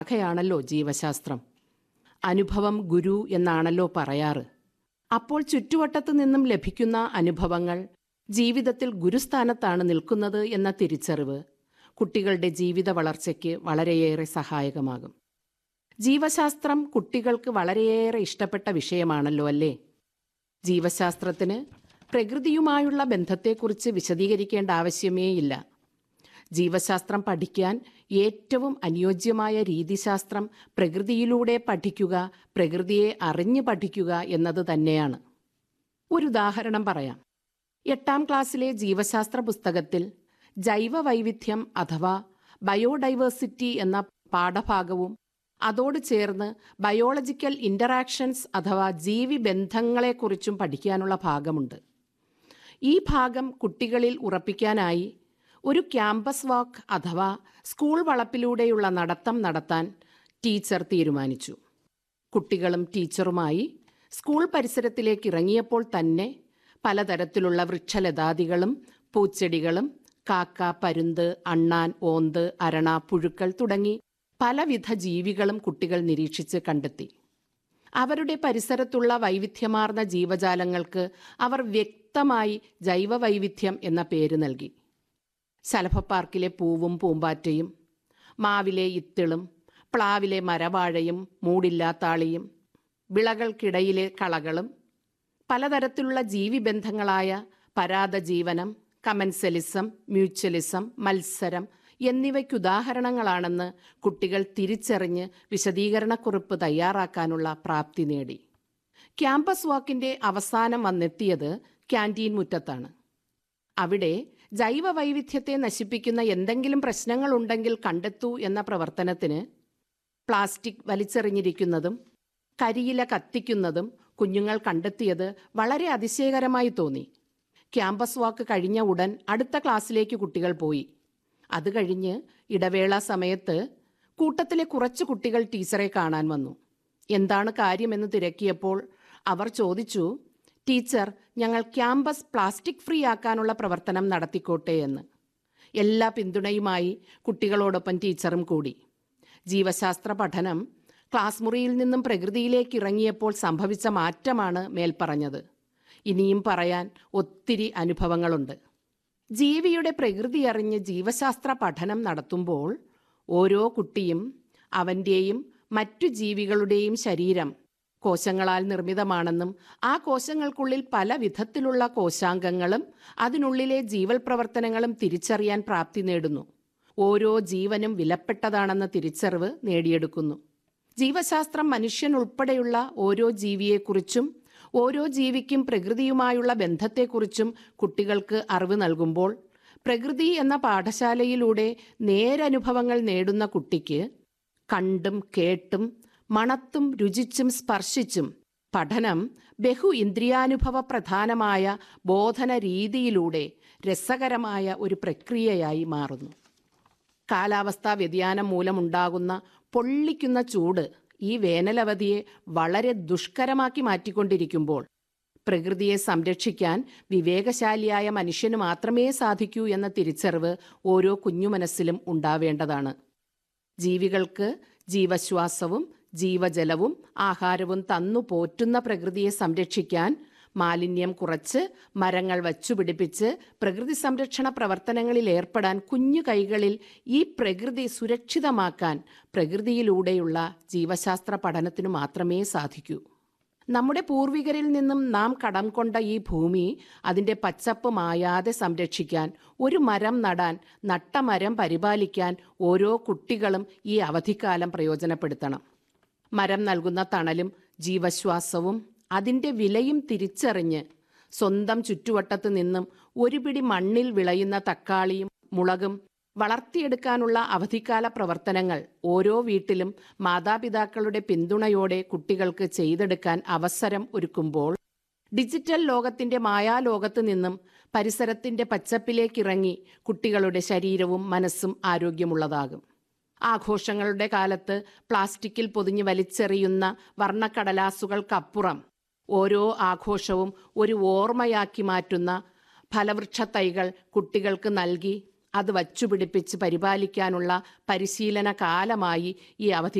ശാഖയാണല്ലോ ജീവശാസ്ത്രം അനുഭവം ഗുരു എന്നാണല്ലോ പറയാറ് അപ്പോൾ ചുറ്റുവട്ടത്തു നിന്നും ലഭിക്കുന്ന അനുഭവങ്ങൾ ജീവിതത്തിൽ ഗുരുസ്ഥാനത്താണ് നിൽക്കുന്നത് എന്ന തിരിച്ചറിവ് കുട്ടികളുടെ ജീവിത വളർച്ചയ്ക്ക് വളരെയേറെ സഹായകമാകും ജീവശാസ്ത്രം കുട്ടികൾക്ക് വളരെയേറെ ഇഷ്ടപ്പെട്ട വിഷയമാണല്ലോ അല്ലേ ജീവശാസ്ത്രത്തിന് പ്രകൃതിയുമായുള്ള ബന്ധത്തെക്കുറിച്ച് വിശദീകരിക്കേണ്ട ആവശ്യമേയില്ല ജീവശാസ്ത്രം പഠിക്കാൻ ഏറ്റവും അനുയോജ്യമായ രീതിശാസ്ത്രം പ്രകൃതിയിലൂടെ പഠിക്കുക പ്രകൃതിയെ അറിഞ്ഞു പഠിക്കുക എന്നത് തന്നെയാണ് ഒരു ഉദാഹരണം പറയാം എട്ടാം ക്ലാസ്സിലെ ജീവശാസ്ത്ര പുസ്തകത്തിൽ ജൈവ വൈവിധ്യം അഥവാ ബയോഡൈവേഴ്സിറ്റി എന്ന പാഠഭാഗവും അതോട് ചേർന്ന് ബയോളജിക്കൽ ഇന്ററാക്ഷൻസ് അഥവാ ജീവി ബന്ധങ്ങളെക്കുറിച്ചും പഠിക്കാനുള്ള ഭാഗമുണ്ട് ഈ ഭാഗം കുട്ടികളിൽ ഉറപ്പിക്കാനായി ഒരു ക്യാമ്പസ് വാക്ക് അഥവാ സ്കൂൾ വളപ്പിലൂടെയുള്ള നടത്തം നടത്താൻ ടീച്ചർ തീരുമാനിച്ചു കുട്ടികളും ടീച്ചറുമായി സ്കൂൾ പരിസരത്തിലേക്ക് ഇറങ്ങിയപ്പോൾ തന്നെ പലതരത്തിലുള്ള വൃക്ഷലതാദികളും പൂച്ചെടികളും കാക്ക പരുന്ത് അണ്ണാൻ ഓന്ത് അരണ പുഴുക്കൾ തുടങ്ങി പലവിധ ജീവികളും കുട്ടികൾ നിരീക്ഷിച്ച് കണ്ടെത്തി അവരുടെ പരിസരത്തുള്ള വൈവിധ്യമാർന്ന ജീവജാലങ്ങൾക്ക് അവർ വ്യക്തമായി ജൈവവൈവിധ്യം എന്ന പേര് നൽകി ശലഭപ്പാർക്കിലെ പൂവും പൂമ്പാറ്റയും മാവിലെ ഇത്തിളും പ്ലാവിലെ മരവാഴയും മൂടില്ലാത്താളിയും വിളകൾക്കിടയിലെ കളകളും പലതരത്തിലുള്ള ജീവിബന്ധങ്ങളായ പരാതജീവനം കമൻസലിസം മ്യൂച്വലിസം മത്സരം എന്നിവയ്ക്കുദാഹരണങ്ങളാണെന്ന് കുട്ടികൾ തിരിച്ചറിഞ്ഞ് വിശദീകരണക്കുറിപ്പ് തയ്യാറാക്കാനുള്ള പ്രാപ്തി നേടി ക്യാമ്പസ് വാക്കിന്റെ അവസാനം വന്നെത്തിയത് ക്യാൻറ്റീൻ മുറ്റത്താണ് അവിടെ ജൈവ വൈവിധ്യത്തെ നശിപ്പിക്കുന്ന എന്തെങ്കിലും പ്രശ്നങ്ങളുണ്ടെങ്കിൽ കണ്ടെത്തൂ എന്ന പ്രവർത്തനത്തിന് പ്ലാസ്റ്റിക് വലിച്ചെറിഞ്ഞിരിക്കുന്നതും കരിയില കത്തിക്കുന്നതും കുഞ്ഞുങ്ങൾ കണ്ടെത്തിയത് വളരെ അതിശയകരമായി തോന്നി ക്യാമ്പസ് വാക്ക് കഴിഞ്ഞ ഉടൻ അടുത്ത ക്ലാസ്സിലേക്ക് കുട്ടികൾ പോയി അത് കഴിഞ്ഞ് ഇടവേള സമയത്ത് കൂട്ടത്തിലെ കുറച്ച് കുട്ടികൾ ടീച്ചറെ കാണാൻ വന്നു എന്താണ് കാര്യമെന്ന് തിരക്കിയപ്പോൾ അവർ ചോദിച്ചു ടീച്ചർ ഞങ്ങൾ ക്യാമ്പസ് പ്ലാസ്റ്റിക് ഫ്രീ ആക്കാനുള്ള പ്രവർത്തനം നടത്തിക്കോട്ടെ എന്ന് എല്ലാ പിന്തുണയുമായി കുട്ടികളോടൊപ്പം ടീച്ചറും കൂടി ജീവശാസ്ത്ര പഠനം ക്ലാസ് മുറിയിൽ നിന്നും പ്രകൃതിയിലേക്ക് ഇറങ്ങിയപ്പോൾ സംഭവിച്ച മാറ്റമാണ് മേൽപ്പറഞ്ഞത് ഇനിയും പറയാൻ ഒത്തിരി അനുഭവങ്ങളുണ്ട് ജീവിയുടെ പ്രകൃതി അറിഞ്ഞ് ജീവശാസ്ത്ര പഠനം നടത്തുമ്പോൾ ഓരോ കുട്ടിയും അവൻ്റെയും മറ്റു ജീവികളുടെയും ശരീരം കോശങ്ങളാൽ നിർമ്മിതമാണെന്നും ആ കോശങ്ങൾക്കുള്ളിൽ പല വിധത്തിലുള്ള കോശാംഗങ്ങളും അതിനുള്ളിലെ ജീവൽ പ്രവർത്തനങ്ങളും തിരിച്ചറിയാൻ പ്രാപ്തി നേടുന്നു ഓരോ ജീവനും വിലപ്പെട്ടതാണെന്ന തിരിച്ചറിവ് നേടിയെടുക്കുന്നു ജീവശാസ്ത്രം മനുഷ്യൻ ഉൾപ്പെടെയുള്ള ഓരോ ജീവിയെക്കുറിച്ചും ഓരോ ജീവിക്കും പ്രകൃതിയുമായുള്ള ബന്ധത്തെക്കുറിച്ചും കുട്ടികൾക്ക് അറിവ് നൽകുമ്പോൾ പ്രകൃതി എന്ന പാഠശാലയിലൂടെ നേരനുഭവങ്ങൾ നേടുന്ന കുട്ടിക്ക് കണ്ടും കേട്ടും മണത്തും രുചിച്ചും സ്പർശിച്ചും പഠനം ബഹു ഇന്ദ്രിയാനുഭവ പ്രധാനമായ ബോധന രീതിയിലൂടെ രസകരമായ ഒരു പ്രക്രിയയായി മാറുന്നു കാലാവസ്ഥാ വ്യതിയാനം മൂലമുണ്ടാകുന്ന പൊള്ളിക്കുന്ന ചൂട് ഈ വേനലവധിയെ വളരെ ദുഷ്കരമാക്കി മാറ്റിക്കൊണ്ടിരിക്കുമ്പോൾ പ്രകൃതിയെ സംരക്ഷിക്കാൻ വിവേകശാലിയായ മനുഷ്യന് മാത്രമേ സാധിക്കൂ എന്ന തിരിച്ചറിവ് ഓരോ കുഞ്ഞു മനസ്സിലും ഉണ്ടാവേണ്ടതാണ് ജീവികൾക്ക് ജീവശ്വാസവും ജീവജലവും ആഹാരവും തന്നു പോറ്റുന്ന പ്രകൃതിയെ സംരക്ഷിക്കാൻ മാലിന്യം കുറച്ച് മരങ്ങൾ വച്ചുപിടിപ്പിച്ച് പ്രകൃതി സംരക്ഷണ പ്രവർത്തനങ്ങളിൽ ഏർപ്പെടാൻ കുഞ്ഞു കൈകളിൽ ഈ പ്രകൃതി സുരക്ഷിതമാക്കാൻ പ്രകൃതിയിലൂടെയുള്ള ജീവശാസ്ത്ര പഠനത്തിനു മാത്രമേ സാധിക്കൂ നമ്മുടെ പൂർവികരിൽ നിന്നും നാം കടം കൊണ്ട ഈ ഭൂമി അതിൻ്റെ പച്ചപ്പ് മായാതെ സംരക്ഷിക്കാൻ ഒരു മരം നടാൻ നട്ട മരം പരിപാലിക്കാൻ ഓരോ കുട്ടികളും ഈ അവധിക്കാലം പ്രയോജനപ്പെടുത്തണം മരം നൽകുന്ന തണലും ജീവശ്വാസവും അതിൻ്റെ വിലയും തിരിച്ചറിഞ്ഞ് സ്വന്തം ചുറ്റുവട്ടത്ത് നിന്നും ഒരു പിടി മണ്ണിൽ വിളയുന്ന തക്കാളിയും മുളകും വളർത്തിയെടുക്കാനുള്ള അവധിക്കാല പ്രവർത്തനങ്ങൾ ഓരോ വീട്ടിലും മാതാപിതാക്കളുടെ പിന്തുണയോടെ കുട്ടികൾക്ക് ചെയ്തെടുക്കാൻ അവസരം ഒരുക്കുമ്പോൾ ഡിജിറ്റൽ ലോകത്തിന്റെ മായാലോകത്ത് നിന്നും പരിസരത്തിന്റെ പച്ചപ്പിലേക്കിറങ്ങി കുട്ടികളുടെ ശരീരവും മനസ്സും ആരോഗ്യമുള്ളതാകും ആഘോഷങ്ങളുടെ കാലത്ത് പ്ലാസ്റ്റിക്കിൽ പൊതിഞ്ഞ് വലിച്ചെറിയുന്ന വർണ്ണക്കടലാസുകൾക്കപ്പുറം ഓരോ ആഘോഷവും ഒരു ഓർമ്മയാക്കി മാറ്റുന്ന ഫലവൃക്ഷ തൈകൾ കുട്ടികൾക്ക് നൽകി അത് വച്ചുപിടിപ്പിച്ച് പരിപാലിക്കാനുള്ള പരിശീലന കാലമായി ഈ അവധി